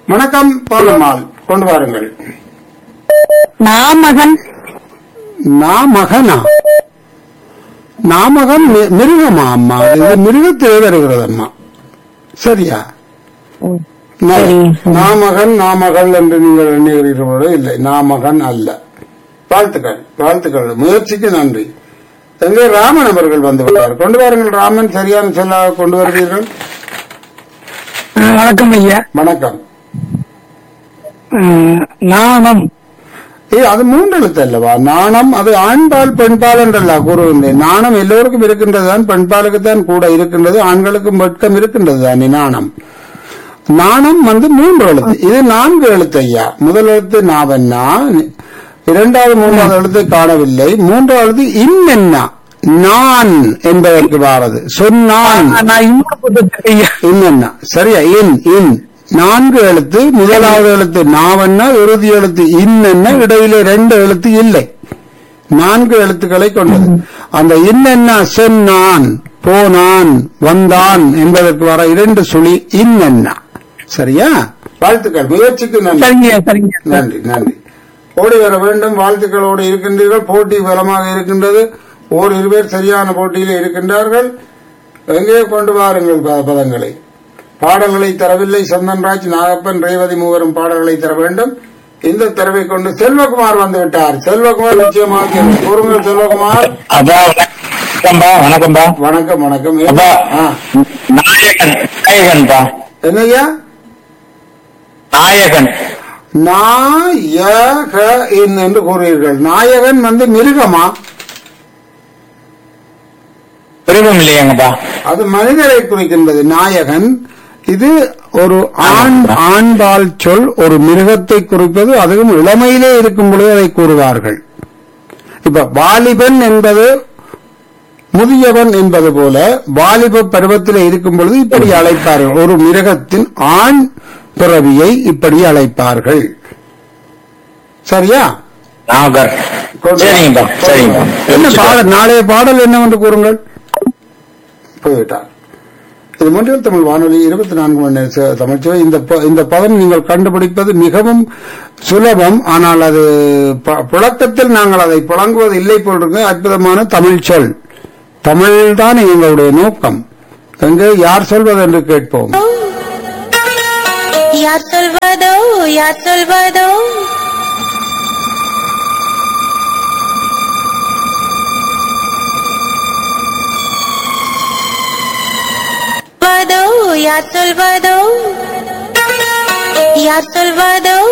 வணக்கம் பௌர்ணமால் கொண்டு வாருங்கள் நாமகன் நாமகனா நாமகன் மி- மிருகமா அம்மா இது மிருகத்திலே வருகிறது அம்மா சரியா நா- சரி. நாமகன் நாமகள் என்று நீங்கள் எண்ணுகிறீர்களோ இல்லை நாமகன் அல்ல வாழ்த்துக்கள் வாழ்த்துக்கள் முயற்சிக்கு நன்றி எங்கே ராமன் அவர்கள் வந்து விட்டார் கொண்டு வாருங்கள் ராமன் சரியான சொல்லாக கொண்டு வருவீர்கள் வணக்கம் ஐயா வணக்கம் அஹ், நாணம் ஏ அது மூன்று எழுத்து அல்லவா நாணம் அது ஆண்பால் பெண்பால் என்றல்ல கூறுகின்றேன் நாணம் எல்லோருக்கும் இருக்கின்றதுதான் பெண்பாலுக்கு தான் கூட இருக்கின்றது ஆண்களுக்கும் வெட்கம் இருக்கின்றது தானே நாணம் நாணம் வந்து மூன்று எழுத்து இது நான்கு எழுத்து ஐயா முதல் எழுத்து நாவண்ணா இரண்டாவது மூன்றாவது எழுத்து காணவில்லை மூன்றாவது எழுத்து இன்னென்னா நான் என்பதற்கு வாரது சொன்னான் நான் இன்னும் புத்தகத்தை ஐயா இன்னென்னா சரியா இன் இன் நான்கு எழுத்து முதலாவது எழுத்து நாவன்னா இறுதி எழுத்து இன்னென்ன இடையிலே ரெண்டு எழுத்து இல்லை நான்கு எழுத்துக்களை கொண்டது அந்த இன்னென்ன சொன்னான் போனான் வந்தான் என்பதற்கு வர இரண்டு சுழி இன்னென்ன சரியா வாழ்த்துக்கள் முயற்சிக்கு நன்றி சரிங்க சரிங்க நன்றி நன்றி ஓடி வர வேண்டும் வாழ்த்துக்களோடு இருக்கின்றீர்கள் போட்டி பலமாக இருக்கின்றது ஓர் இருவர் சரியான போட்டியில் இருக்கின்றார்கள் எங்கே கொண்டு வாருங்கள் ப- பதங்களை பாடல்களை தரவில்லை சந்தன்ராஜ் நாகப்பன் ரேவதி மூவரும் பாடல்களை தர வேண்டும் இந்த தரவை கொண்டு செல்வகுமார் வந்து விட்டார் செல்வகுமார் நிச்சயமாக கூறுங்கள் செல்வகுமார் அப்பா வணக்கம்பா வணக்கம்பா வணக்கம் வணக்கம் அப்பா ஆ, நாயகன் நாயகன்பா என்னய்யா நாயகன் நாயக என்று கூறுவீர்கள் நாயகன் வந்து மிருகமா விருப்பம் இல்லையாங்கப்பா அது மனிதரை குறிக்கின்றது நாயகன் இது ஒரு ஆண் ஆண்பால் சொல் ஒரு மிருகத்தை குறிப்பது அதுவும் இளமையிலே இருக்கும் பொழுது அதை கூறுவார்கள் இப்ப வாலிபன் என்பது முதியவன் என்பது போல வாலிப பருவத்தில் இருக்கும் பொழுது இப்படி அழைப்பார்கள் ஒரு மிருகத்தின் ஆண் பிறவியை இப்படி அழைப்பார்கள் சரியா நாகர் சரிங்கப்பா சரிங்கப்பா என்ன பாடல் நாளைய பாடல் என்னவென்று கூறுங்கள் போய்விட்டார் இது மொழியில் தமிழ் வானொலி இருபத்தி நான்கு மணி நேர சே- தமிழ்ச்சுவை இந்த ப- இந்த பதம் நீங்கள் கண்டுபிடிப்பது மிகவும் சுலபம் ஆனால் அது ப- புழக்கத்தில் நாங்கள் அதை புழங்குவது இல்லை போல் இருக்கு அற்புதமான தமிழ் சொல் தமிழ் தான் எங்களுடைய நோக்கம் எங்கே யார் சொல்வது என்று கேட்போம் யார் சொல்வதோ யார் சொல்வதோ சொல்வதோ யார் சொல்வதோ யார் சொல்வதோ